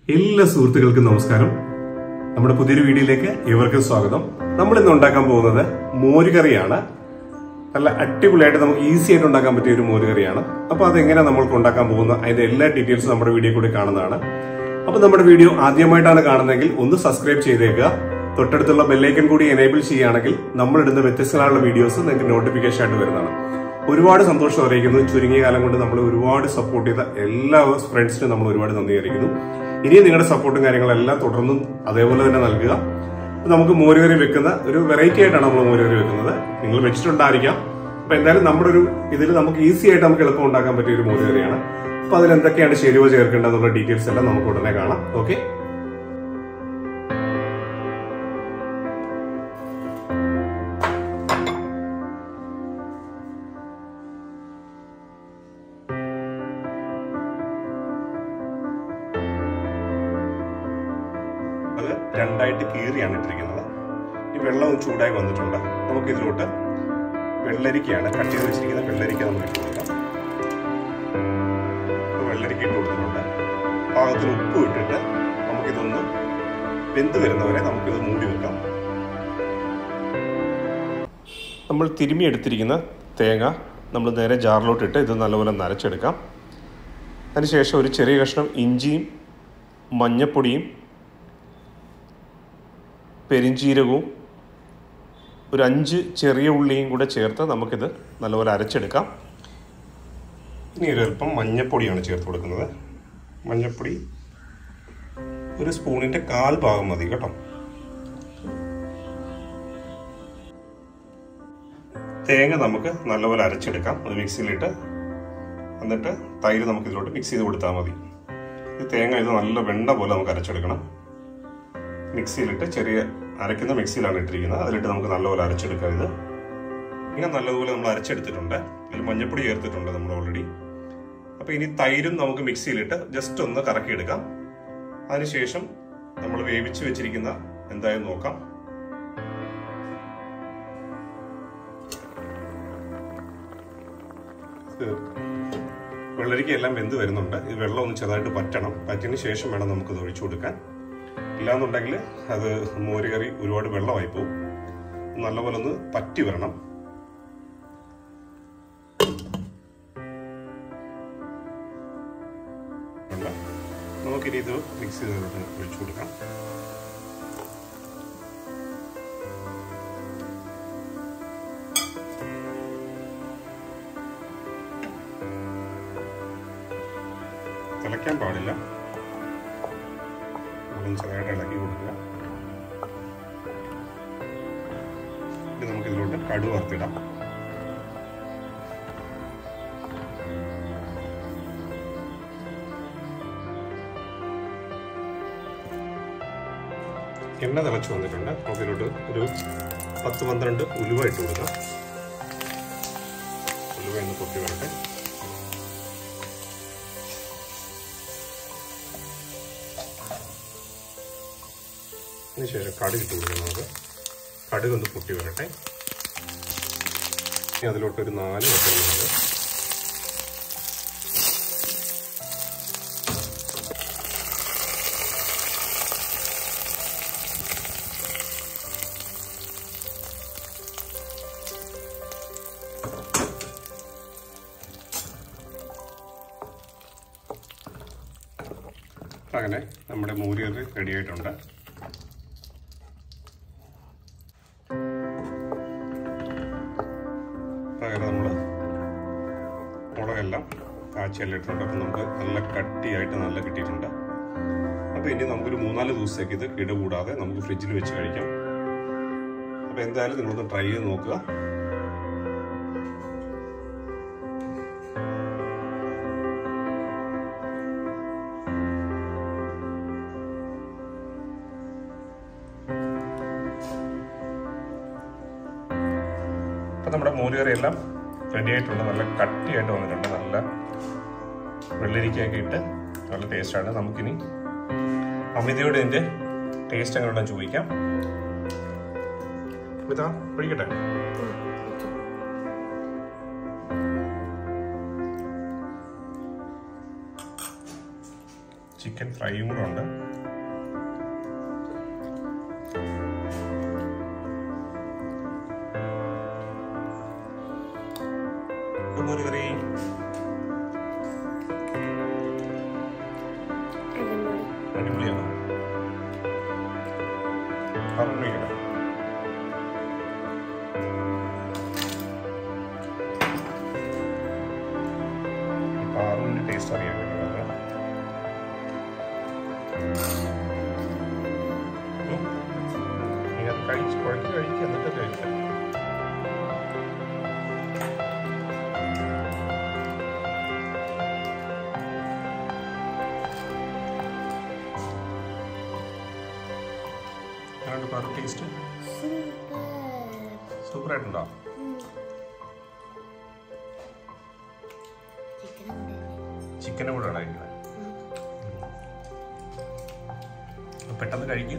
എല്ലാ സുഹൃത്തുക്കൾക്കും നമസ്കാരം നമ്മുടെ പുതിയൊരു വീഡിയോയിലേക്ക് ഏവർക്കും സ്വാഗതം നമ്മൾ ഇന്ന് ഉണ്ടാക്കാൻ പോകുന്നത് മോരുകറിയാണ് നല്ല അടിപൊളിയായിട്ട് നമുക്ക് ഈസി ആയിട്ട് ഉണ്ടാക്കാൻ പറ്റിയ ഒരു മോരുകറിയാണ് അപ്പൊ അതെങ്ങനെ നമ്മൾക്ക് ഉണ്ടാക്കാൻ പോകുന്ന അതിന്റെ എല്ലാ ഡീറ്റെയിൽസും നമ്മുടെ വീഡിയോ കൂടി കാണുന്നതാണ് അപ്പൊ നമ്മുടെ വീഡിയോ ആദ്യമായിട്ടാണ് കാണുന്നതെങ്കിൽ ഒന്ന് സബ്സ്ക്രൈബ് ചെയ്തേക്കുക തൊട്ടടുത്തുള്ള ബെല്ലൈക്കൺ കൂടി എനേബിൾ ചെയ്യുകയാണെങ്കിൽ നമ്മൾ ഇടുന്ന വ്യത്യസ്തങ്ങളായുള്ള വീഡിയോസ് നിങ്ങൾക്ക് നോട്ടിഫിക്കേഷൻ ആയിട്ട് വരുന്നതാണ് ഒരുപാട് സന്തോഷം അറിയിക്കുന്നു ചുരുങ്ങിയ കാലം കൊണ്ട് നമ്മൾ ഒരുപാട് സപ്പോർട്ട് ചെയ്ത എല്ലാ ഫ്രണ്ട്സിനും നമ്മൾ ഒരുപാട് നന്ദി അറിയിക്കുന്നു ഇനിയും നിങ്ങളുടെ സപ്പോർട്ടും കാര്യങ്ങളെല്ലാം തുടർന്നും അതേപോലെ തന്നെ നൽകുക അപ്പൊ നമുക്ക് മോരുകറി വെക്കുന്ന ഒരു വെറൈറ്റി ആയിട്ടാണ് നമ്മൾ മോരുകറി വെക്കുന്നത് നിങ്ങൾ വെച്ചിട്ടുണ്ടായിരിക്കാം അപ്പൊ എന്തായാലും നമ്മുടെ ഒരു ഇതിൽ നമുക്ക് ഈസി ആയിട്ട് നമുക്ക് എളുപ്പം ഉണ്ടാക്കാൻ പറ്റിയ ഒരു മോരുകറിയാണ് അപ്പൊ അതിൽ എന്തൊക്കെയാണ് ചേരുവ ചേർക്കേണ്ടതെന്നുള്ള ഡീറ്റെയിൽസ് എല്ലാം നമുക്ക് ഉടനെ കാണാം ഓക്കെ അത് രണ്ടായിട്ട് കീറിയാണ് ഇട്ടിരിക്കുന്നത് ഈ വെള്ളം ഒന്ന് ചൂടായി വന്നിട്ടുണ്ട് നമുക്ക് ഇതിലോട്ട് വെള്ളരിക്കയാണ് കട്ട് ചെയ്ത് വെച്ചിരിക്കുന്ന വെള്ളരിക്ക നമുക്ക് ഇട്ട് കൊടുക്കാം ഇപ്പൊ വെള്ളരിക്ക ഇട്ട് കൊടുത്തിട്ടുണ്ട് പാകത്തിന് ഉപ്പ് ഇട്ടിട്ട് നമുക്കിതൊന്ന് വെന്ത് വരുന്നവരെ നമുക്കിത് മൂടി വെക്കാം നമ്മൾ തിരുമി എടുത്തിരിക്കുന്ന തേങ്ങ നമ്മൾ നേരെ ജാറിലോട്ടിട്ട് ഇത് നല്ലപോലെ നരച്ചെടുക്കാം അതിനുശേഷം ഒരു ചെറിയ കഷ്ണം ഇഞ്ചിയും മഞ്ഞപ്പൊടിയും പെരിഞ്ചീരകവും ഒരു അഞ്ച് ചെറിയ ഉള്ളിയും കൂടെ ചേർത്ത് നമുക്കിത് നല്ലപോലെ അരച്ചെടുക്കാം ഇനി ഒരു അല്പം മഞ്ഞപ്പൊടിയാണ് ചേർത്ത് കൊടുക്കുന്നത് മഞ്ഞപ്പൊടി ഒരു സ്പൂണിന്റെ കാൽ ഭാഗം മതി കേട്ടോ തേങ്ങ നമുക്ക് നല്ലപോലെ അരച്ചെടുക്കാം അത് മിക്സിയിലിട്ട് എന്നിട്ട് തൈര് നമുക്ക് ഇതിലോട്ട് മിക്സ് ചെയ്ത് കൊടുത്താൽ മതി ഈ തേങ്ങ ഇത് നല്ല വെണ്ണ പോലെ നമുക്ക് അരച്ചെടുക്കണം മിക്സിയിലിട്ട് ചെറിയ അരയ്ക്കുന്ന മിക്സിയിലാണ് ഇട്ടിരിക്കുന്നത് അതിലിട്ട് നമുക്ക് നല്ലപോലെ അരച്ചെടുക്കാം ഇത് ഇങ്ങനെ നല്ലതുപോലെ നമ്മൾ അരച്ചെടുത്തിട്ടുണ്ട് ഇതിൽ മഞ്ഞപ്പൊടി ചേർത്തിട്ടുണ്ട് നമ്മൾ ഓൾറെഡി അപ്പൊ ഇനി തൈരും നമുക്ക് മിക്സിയിലിട്ട് ജസ്റ്റ് ഒന്ന് കറക്കിയെടുക്കാം അതിനുശേഷം നമ്മൾ വേവിച്ച് വെച്ചിരിക്കുന്ന എന്തായാലും നോക്കാം വെള്ളരിക്ക എല്ലാം വെന്ത് വരുന്നുണ്ട് ഈ വെള്ളം ഒന്ന് ചെറുതായിട്ട് പറ്റണം പറ്റിയതിന് ശേഷം വേണം നമുക്കത് ഒഴിച്ചു കൊടുക്കാൻ ഇല്ലാന്നുണ്ടെങ്കിൽ അത് മോര് കറി ഒരുപാട് വെള്ളമായി പോകും നല്ലപോലെ ഒന്ന് പറ്റി വരണം നമുക്കിനി ഇത് മിക്സ് ചെയ്തിട്ട് ഒഴിച്ചു കൊടുക്കാം തിളയ്ക്കാൻ പാടില്ല ഒന്ന് ചെറുതായിട്ട് ഇളക്കി കൊടുക്കുക ഇനി നമുക്ക് ഇതിലോട്ട് കടു വറുത്തിടാം എണ്ണ തിളച്ച് വന്നിട്ടുണ്ട് നമുക്ക് ഇതിലോട്ട് ഒരു പത്ത് പന്ത്രണ്ട് ഉലുവ ഇട്ട് കൊടുക്കാം ഉലുവ ഒന്ന് പൊട്ടി വരട്ടെ അതിനുശേഷം കടുക് ഇട്ട് കൊടുക്കാം നമുക്ക് കടുക് ഒന്ന് പൊട്ടി വരട്ടെ ഇനി അതിലോട്ട് ഒരു നാല് വറ്റൽമുളക് അങ്ങനെ നമ്മുടെ മൂരിയറി റെഡി ആയിട്ടുണ്ട് അങ്ങനെ നമ്മൾ മുളകെല്ലാം കാച്ചിയെല്ലാം ഇട്ടിട്ടുണ്ട് അപ്പം നമുക്ക് നല്ല കട്ടിയായിട്ട് നല്ല കിട്ടിയിട്ടുണ്ട് അപ്പോൾ ഇനി നമുക്കൊരു മൂന്നാല് ദിവസത്തേക്ക് ഇത് ഇടകൂടാതെ നമുക്ക് ഫ്രിഡ്ജിൽ വെച്ച് കഴിക്കാം അപ്പോൾ എന്തായാലും നിങ്ങളൊന്ന് ട്രൈ ചെയ്ത് നോക്കുക അപ്പം നമ്മുടെ മോരുകറി എല്ലാം റെഡി ആയിട്ടുണ്ട് നല്ല കട്ടിയായിട്ട് വന്നിട്ടുണ്ട് നല്ല വെള്ളരിക്കയൊക്കെ ഇട്ട് നല്ല ടേസ്റ്റാണ് നമുക്കിനി അമിതയോട് ഇതിൻ്റെ ടേസ്റ്റ് എങ്ങനെ ഉണ്ടെന്ന് ചോദിക്കാം ഇതാ ഒഴിക്കട്ടെ ചിക്കൻ ഫ്രൈയും കൂടെ ഉണ്ട് മോര് കറി അടിപൊളിയാണ് പറഞ്ഞിരിക്കണം പാറിന്റെ ടേസ്റ്റ് അറിയാൻ വേണ്ടി നീ അത് കഴിച്ച് കുഴച്ച് കഴിക്കുക എന്നിട്ട് കഴിക്കാം എങ്ങനെയുണ്ട് പാറു ടേസ്റ്റ് സൂപ്പർ ആയിട്ടുണ്ടോ ചിക്കൻ്റെ കൂടെ ഇരിക്കുന്നത് പെട്ടെന്ന് കഴിക്കുക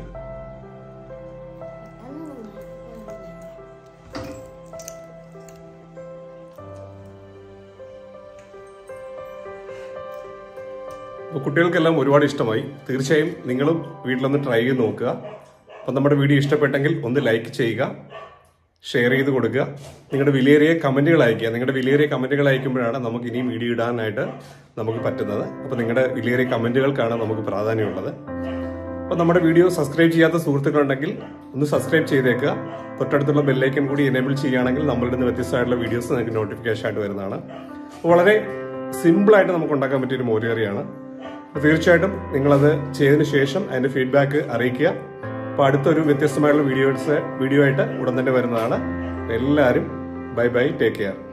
അപ്പോൾ കുട്ടികൾക്കെല്ലാം ഒരുപാട് ഇഷ്ടമായി തീർച്ചയായും നിങ്ങളും വീട്ടിലൊന്ന് ട്രൈ ചെയ്ത് നോക്കുക അപ്പം നമ്മുടെ വീഡിയോ ഇഷ്ടപ്പെട്ടെങ്കിൽ ഒന്ന് ലൈക്ക് ചെയ്യുക ഷെയർ ചെയ്ത് കൊടുക്കുക നിങ്ങളുടെ വിലയേറിയ കമൻറ്റുകൾ അയക്കുക നിങ്ങളുടെ വിലയേറിയ കമൻറ്റുകൾ അയക്കുമ്പോഴാണ് നമുക്ക് ഇനിയും വീഡിയോ ഇടാനായിട്ട് നമുക്ക് പറ്റുന്നത് അപ്പോൾ നിങ്ങളുടെ വിലയേറിയ കമൻറ്റുകൾക്കാണ് നമുക്ക് പ്രാധാന്യമുള്ളത് അപ്പോൾ നമ്മുടെ വീഡിയോ സബ്സ്ക്രൈബ് ചെയ്യാത്ത സുഹൃത്തുക്കളുണ്ടെങ്കിൽ ഒന്ന് സബ്സ്ക്രൈബ് ചെയ്തേക്കുക തൊട്ടടുത്തുള്ള ബെല്ലൈക്കൻ കൂടി എനേബിൾ ചെയ്യുകയാണെങ്കിൽ നമ്മളുടെ നിന്ന് വ്യത്യസ്തമായിട്ടുള്ള വീഡിയോസ് നിങ്ങൾക്ക് നോട്ടിഫിക്കേഷൻ ആയിട്ട് വരുന്നതാണ് അപ്പോൾ വളരെ സിമ്പിളായിട്ട് നമുക്ക് ഉണ്ടാക്കാൻ പറ്റിയ ഒരു മോരുകറിയാണ് അപ്പോൾ തീർച്ചയായിട്ടും നിങ്ങളത് ചെയ്തതിന് ശേഷം അതിന്റെ ഫീഡ്ബാക്ക് അറിയിക്കുക അപ്പോൾ അടുത്തൊരു വ്യത്യസ്തമായിട്ടുള്ള വീഡിയോസ് വീഡിയോ ആയിട്ട് ഉടൻ തന്നെ വരുന്നതാണ് എല്ലാവരും ബൈ ബൈ ടേക്ക് കെയർ